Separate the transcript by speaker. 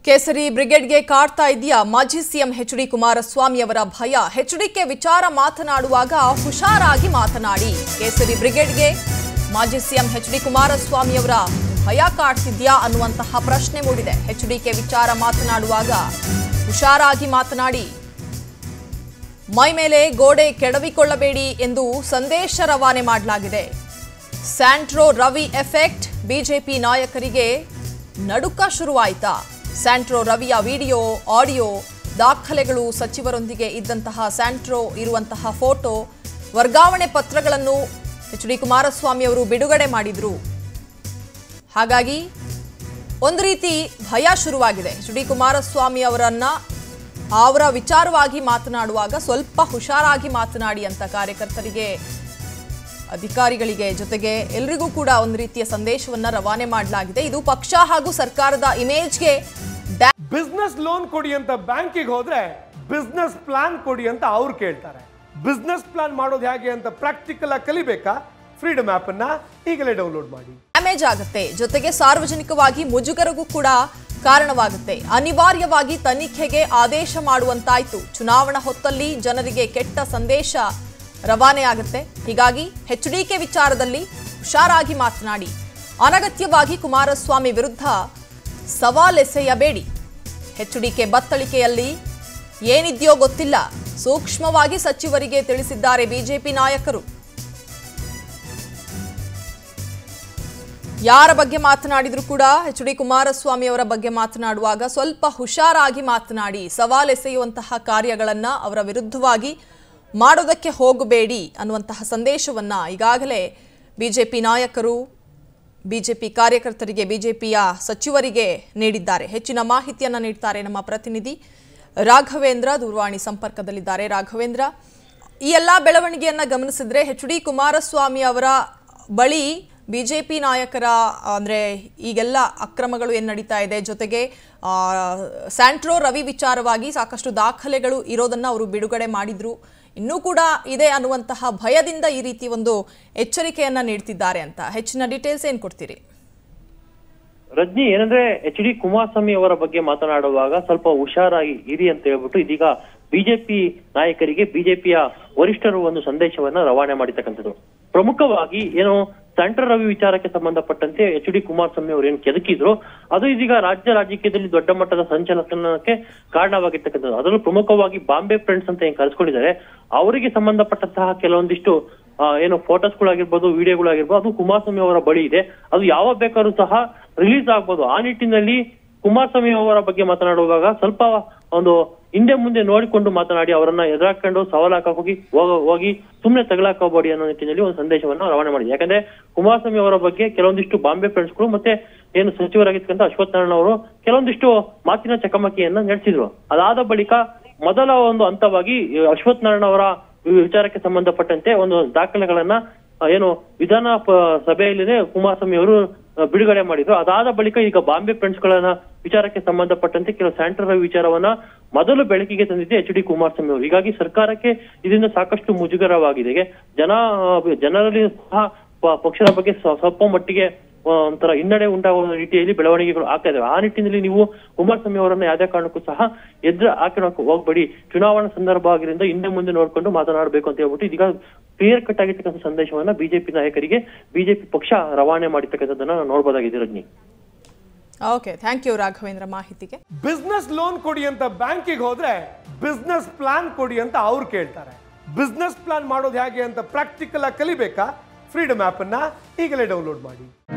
Speaker 1: ಕೇಸರಿ ಬ್ರಿಗೇಡ್ಗೆ ಕಾಡ್ತಾ ಇದೆಯಾ ಮಾಜಿ ಸಿಎಂ ಎಚ್ ಡಿ ಕುಮಾರಸ್ವಾಮಿ ಅವರ ಭಯ ಎಚ್ಡಿಕೆ ವಿಚಾರ ಮಾತನಾಡುವಾಗ ಹುಷಾರಾಗಿ ಮಾತನಾಡಿ ಕೇಸರಿ ಬ್ರಿಗೇಡ್ಗೆ ಮಾಜಿ ಸಿಎಂ ಎಚ್ ಡಿ ಕುಮಾರಸ್ವಾಮಿ ಅವರ ಭಯ ಕಾಡ್ತಿದ್ಯಾ ಅನ್ನುವಂತಹ ಪ್ರಶ್ನೆ ಮೂಡಿದೆ ಎಚ್ಡಿಕೆ ವಿಚಾರ ಮಾತನಾಡುವಾಗ ಹುಷಾರಾಗಿ ಮಾತನಾಡಿ ಮೈ ಮೇಲೆ ಗೋಡೆ ಕೆಡವಿಕೊಳ್ಳಬೇಡಿ ಎಂದು ಸಂದೇಶ ರವಾನೆ ಮಾಡಲಾಗಿದೆ ಸ್ಯಾಂಟ್ರೋ ರವಿ ಎಫೆಕ್ಟ್ ಬಿಜೆಪಿ ನಾಯಕರಿಗೆ ನಡುಕ ಶುರುವಾಯಿತಾ ಸ್ಯಾಂಟ್ರೋ ರವಿಯ ವಿಡಿಯೋ ಆಡಿಯೋ ದಾಖಲೆಗಳು ಸಚಿವರೊಂದಿಗೆ ಇದ್ದಂತಹ ಸ್ಯಾಂಟ್ರೋ ಇರುವಂತಹ ಫೋಟೋ ವರ್ಗಾವಣೆ ಪತ್ರಗಳನ್ನು ಎಚ್ ಡಿ ಕುಮಾರಸ್ವಾಮಿ ಅವರು ಬಿಡುಗಡೆ ಮಾಡಿದ್ರು ಹಾಗಾಗಿ ಒಂದು ರೀತಿ ಭಯ ಶುರುವಾಗಿದೆ ಎಚ್ ಡಿ ಕುಮಾರಸ್ವಾಮಿ ಅವರನ್ನ ಅವರ ವಿಚಾರವಾಗಿ ಮಾತನಾಡುವಾಗ ಸ್ವಲ್ಪ ಹುಷಾರಾಗಿ ಮಾತನಾಡಿ ಅಂತ ಕಾರ್ಯಕರ್ತರಿಗೆ ಅಧಿಕಾರಿಗಳಿಗೆ ಜೊತೆಗೆ ಎಲ್ರಿಗೂ ಕೂಡ ಒಂದು ರೀತಿಯ ಸಂದೇಶವನ್ನ ರವಾನೆ ಮಾಡಲಾಗಿದೆ ಇದು ಪಕ್ಷ ಹಾಗೂ ಸರ್ಕಾರದ ಇಮೇಜ್ಗೆ ಡ್ಯಾ-
Speaker 2: ಬಿಸ್ನೆಸ್ ಲೋನ್ ಕೊಡಿ ಅಂತ ಬ್ಯಾಂಕಿಗೆ ಹೋದ್ರೆ ಬಿಸ್ನೆಸ್ ಪ್ಲಾನ್ ಕೊಡಿ ಅಂತ ಅವ್ರು ಕೇಳ್ತಾರೆ ಬಿಸ್ನೆಸ್ ಪ್ಲಾನ್ ಮಾಡೋದು ಹೇಗೆ ಅಂತ ಪ್ರಾಕ್ಟಿಕಲ್ ಆಗಿ ಕಲಿಬೇಕಾ ಫ್ರೀಡಮ್ ಆಪ್ ಅನ್ನ ಈಗಲೇ ಡೌನ್ಲೋಡ್ ಮಾಡಿ
Speaker 1: ಡ್ಯಾಮೇಜ್ ಆಗುತ್ತೆ ಜೊತೆಗೆ ಸಾರ್ವಜನಿಕವಾಗಿ ಮುಜುಗರಗೂ ಕೂಡ ಕಾರಣವಾಗುತ್ತೆ ಅನಿವಾರ್ಯವಾಗಿ ತನಿಖೆಗೆ ಆದೇಶ ಮಾಡುವಂತಾಯ್ತು ಚುನಾವಣಾ ಹೊತ್ತಲ್ಲಿ ಜನರಿಗೆ ಕೆಟ್ಟ ಸಂದೇಶ ರವಾನೆ ಆಗುತ್ತೆ ಹೀಗಾಗಿ ಎಚ್ಡಿಕೆ ವಿಚಾರದಲ್ಲಿ ಹುಷಾರಾಗಿ ಮಾತನಾಡಿ ಅನಗತ್ಯವಾಗಿ ಕುಮಾರಸ್ವಾಮಿ ವಿರುದ್ಧ ಸವಾಲೆಸೆಯಬೇಡಿ ಎಚ್ಡಿಕೆ ಬತ್ತಳಿಕೆಯಲ್ಲಿ ಏನಿದೆಯೋ ಗೊತ್ತಿಲ್ಲ ಸೂಕ್ಷ್ಮವಾಗಿ ಸಚಿವರಿಗೆ ತಿಳಿಸಿದ್ದಾರೆ ಬಿಜೆಪಿ ನಾಯಕರು ಯಾರ ಬಗ್ಗೆ ಮಾತನಾಡಿದ್ರು ಕೂಡ ಎಚ್ ಡಿ ಕುಮಾರಸ್ವಾಮಿ ಅವರ ಬಗ್ಗೆ ಮಾತನಾಡುವಾಗ ಸ್ವಲ್ಪ ಹುಷಾರಾಗಿ ಮಾತನಾಡಿ ಸವಾಲೆಸೆಯುವಂತಹ ಕಾರ್ಯಗಳನ್ನ ಅವರ ವಿರುದ್ಧವಾಗಿ ಮಾಡೋದಕ್ಕೆ ಹೋಗಬೇಡಿ ಅನ್ನುವಂತಹ ಸಂದೇಶವನ್ನ ಈಗಾಗಲೇ ಬಿಜೆಪಿ ನಾಯಕರು ಬಿಜೆಪಿ ಕಾರ್ಯಕರ್ತರಿಗೆ ಬಿಜೆಪಿಯ ಸಚಿವರಿಗೆ ನೀಡಿದ್ದಾರೆ ಹೆಚ್ಚಿನ ಮಾಹಿತಿಯನ್ನ ನೀಡ್ತಾರೆ ನಮ್ಮ ಪ್ರತಿನಿಧಿ ರಾಘವೇಂದ್ರ ದೂರವಾಣಿ ಸಂಪರ್ಕದಲ್ಲಿದ್ದಾರೆ ರಾಘವೇಂದ್ರ ಈ ಎಲ್ಲ ಬೆಳವಣಿಗೆಯನ್ನ ಗಮನಿಸಿದ್ರೆ ಎಚ್ ಡಿ ಕುಮಾರಸ್ವಾಮಿ ಅವರ ಬಳಿ ಬಿಜೆಪಿ ನಾಯಕರ ಅಂದ್ರೆ ಈಗೆಲ್ಲ ಅಕ್ರಮಗಳು ಏನು ನಡೀತಾ ಇದೆ ಜೊತೆಗೆ ಆ, ಸ್ಯಾಂಟ್ರೋ ರವಿ ವಿಚಾರವಾಗಿ ಸಾಕಷ್ಟು ದಾಖಲೆಗಳು ಇರೋದನ್ನ ಅವರು ಬಿಡುಗಡೆ ಮಾಡಿದ್ರು ಇನ್ನೂ ಕೂಡ ಇದೆ ಅನ್ನುವಂತಹ ಭಯದಿಂದ ಈ ರೀತಿ ಒಂದು ಎಚ್ಚರಿಕೆಯನ್ನ ನೀಡ್ತಿದ್ದಾರೆ ಅಂತ ಹೆಚ್ಚಿನ ಡೀಟೇಲ್ಸ್ ಏನ್ ಕೊಡ್ತೀರಿ
Speaker 3: ರಜ್ನಿ ಏನಂದ್ರೆ ಎಚ್ ಡಿ ಕುಮಾರಸ್ವಾಮಿ ಅವರ ಬಗ್ಗೆ ಮಾತನಾಡುವಾಗ ಸ್ವಲ್ಪ ಹುಷಾರಾಗಿ ಇರಿ ಅಂತ ಹೇಳ್ಬಿಟ್ಟು ಇದೀಗ ಬಿಜೆಪಿ ನಾಯಕರಿಗೆ ಬಿಜೆಪಿಯ ವರಿಷ್ಠರು ಒಂದು ಸಂದೇಶವನ್ನ ರವಾನೆ ಮಾಡಿರ್ತಕ್ಕಂಥದ್ದು ಪ್ರಮುಖವಾಗಿ ಏನು ಸೆಂಟ್ರಲ್ ರವಿ ವಿಚಾರಕ್ಕೆ ಸಂಬಂಧಪಟ್ಟಂತೆ ಎಚ್ ಡಿ ಕುಮಾರಸ್ವಾಮಿ ಅವರು ಏನು ಕೆದಕಿದ್ರು ಅದು ಇದೀಗ ರಾಜ್ಯ ರಾಜಕೀಯದಲ್ಲಿ ದೊಡ್ಡ ಮಟ್ಟದ ಸಂಚಲನಕ್ಕೆ ಕಾರಣವಾಗಿರ್ತಕ್ಕಂಥದ್ದು ಅದರಲ್ಲೂ ಪ್ರಮುಖವಾಗಿ ಬಾಂಬೆ ಫ್ರೆಂಡ್ಸ್ ಅಂತ ಏನ್ ಕರೆಸ್ಕೊಂಡಿದ್ದಾರೆ ಅವರಿಗೆ ಸಂಬಂಧಪಟ್ಟಂತಹ ಕೆಲವೊಂದಿಷ್ಟು ಆ, ಏನು ಫೋಟೋಸ್ಗಳಾಗಿರ್ಬೋದು ವಿಡಿಯೋಗಳಾಗಿರ್ಬೋದು ಅದು ಕುಮಾರಸ್ವಾಮಿ ಅವರ ಬಳಿ ಇದೆ ಅದು ಯಾವಾಗ ಬೇಕಾದ್ರೂ ಸಹ ರಿಲೀಸ್ ಆಗ್ಬೋದು ಆ ನಿಟ್ಟಿನಲ್ಲಿ ಕುಮಾರಸ್ವಾಮಿ ಅವರ ಬಗ್ಗೆ ಮಾತನಾಡುವಾಗ ಸ್ವಲ್ಪ ಒಂದು ಹಿಂದೆ ಮುಂದೆ ನೋಡಿಕೊಂಡು ಮಾತನಾಡಿ ಅವರನ್ನ ಎದುರಾಕೊಂಡು ಸವಾಲಾಕ ಹೋಗಿ ಹೋಗ- ಹೋಗಿ ಸುಮ್ನೆ ತಗಲಾಕೋಬೇಡಿ ಅನ್ನೋ ನಿಟ್ಟಿನಲ್ಲಿ ಒಂದು ಸಂದೇಶವನ್ನ ರವಾನೆ ಮಾಡಿದೆ ಯಾಕಂದ್ರೆ ಕುಮಾರಸ್ವಾಮಿ ಅವರ ಬಗ್ಗೆ ಕೆಲವೊಂದಿಷ್ಟು ಬಾಂಬೆ ಫ್ರೆಂಡ್ಸ್ಗಳು ಮತ್ತೆ ಏನು ಸಚಿವರಾಗಿರ್ತಕ್ಕಂಥ ಅಶ್ವಥ್ ನಾರಾಯಣ ಅವರು ಕೆಲವೊಂದಿಷ್ಟು ಮಾತಿನ ಚಕಮಕಿಯನ್ನ ನಡೆಸಿದ್ರು ಅದಾದ ಬಳಿಕ ಮೊದಲ ಒಂದು ಹಂತವಾಗಿ ಈ ಅಶ್ವಥ್ ನಾರಾಯಣ ಅವರ ವಿಚಾರಕ್ಕೆ ಸಂಬಂಧಪಟ್ಟಂತೆ ಒಂದು ದಾಖಲೆಗಳನ್ನ ಆ, ಏನು ವಿಧಾನ ಪ- ಸಭೆಯಲ್ಲಿನೇ ಕುಮಾರಸ್ವಾಮಿ ಅವರು ಆ, ಬಿಡುಗಡೆ ಮಾಡಿದ್ರು ಅದಾದ ಬಳಿಕ ಈಗ ಬಾಂಬೆ ಫ್ರೆಂಡ್ಸ್ ಗಳನ್ನ ವಿಚಾರಕ್ಕೆ ಸಂಬಂಧಪಟ್ಟಂತೆ ಕೆಲವು ಸ್ಯಾಂಟ್ರಲ್ ವಿಚಾರವನ್ನ ಮೊದಲು ಬೆಳಕಿಗೆ ತಂದಿದ್ದೆ ಎಚ್ ಡಿ ಕುಮಾರಸ್ವಾಮಿ ಅವರು ಹೀಗಾಗಿ ಸರ್ಕಾರಕ್ಕೆ ಇದರಿಂದ ಸಾಕಷ್ಟು ಮುಜುಗರವಾಗಿದೆ ಜನ ಆ, ಜನರಲ್ಲಿ ಸಹ ಪ- ಪಕ್ಷದ ಬಗ್ಗೆ ಸ್ವ- ಸ್ವಲ್ಪ ಮಟ್ಟಿಗೆ ಆ, ಒಂಥರ ಹಿನ್ನಡೆ ಉಂಟಾಗುವ ರೀತಿಯಲ್ಲಿ ಬೆಳವಣಿಗೆಗಳು ಆಗ್ತಾ ಇದಾವೆ ಆ ನಿಟ್ಟಿನಲ್ಲಿ ನೀವು ಕುಮಾರಸ್ವಾಮಿ ಅವರನ್ನ ಯಾವುದೇ ಕಾರಣಕ್ಕೂ ಸಹ ಎದುರು ಹಾಕಿಡೋಕೆ ಹೋಗ್ಬೇಡಿ ಚುನಾವಣಾ ಸಂದರ್ಭ ಆಗಿರಿಂದ ಹಿಂದೆ ಮುಂದೆ ನೋಡ್ಕೊಂಡು ಮಾತನಾಡಬೇಕು ಅಂತ ಹೇಳ್ಬಿಟ್ಟು ಇದೀಗ ಕ್ಲಿಯರ್ ಕಟ್ ಆಗಿರ್ತಕ್ಕಂಥ ಸಂದೇಶವನ್ನ ಬಿಜೆಪಿ ನಾಯಕರಿಗೆ ಬಿಜೆಪಿ ಪಕ್ಷ ರವಾನೆ ಮಾಡಿರ್ತಕ್ಕಂಥದ್ದನ್ನ ನಾವು ನೋಡ್ಬೋದಾಗಿದೆ Rajani
Speaker 1: okay thank you Raghavendra ಮಾಹಿತಿಗೆ
Speaker 2: ಬಿಸ್ನೆಸ್ ಲೋನ್ ಕೊಡಿ ಅಂತ ಬ್ಯಾಂಕಿಗೆ ಹೋದ್ರೆ ಬಿಸ್ನೆಸ್ ಪ್ಲಾನ್ ಕೊಡಿ ಅಂತ ಅವ್ರು ಕೇಳ್ತಾರೆ ಬಿಸ್ನೆಸ್ ಪ್ಲಾನ್ ಮಾಡೋದು ಹೇಗೆ ಅಂತ ಪ್ರಾಕ್ಟಿಕಲ್ ಆಗಿ ಕಲಿಬೇಕಾ ಫ್ರೀಡಮ್ ಆಪ್ ಅನ್ನ ಈಗಲೇ ಡೌನ್ಲೋಡ್ ಮಾಡಿ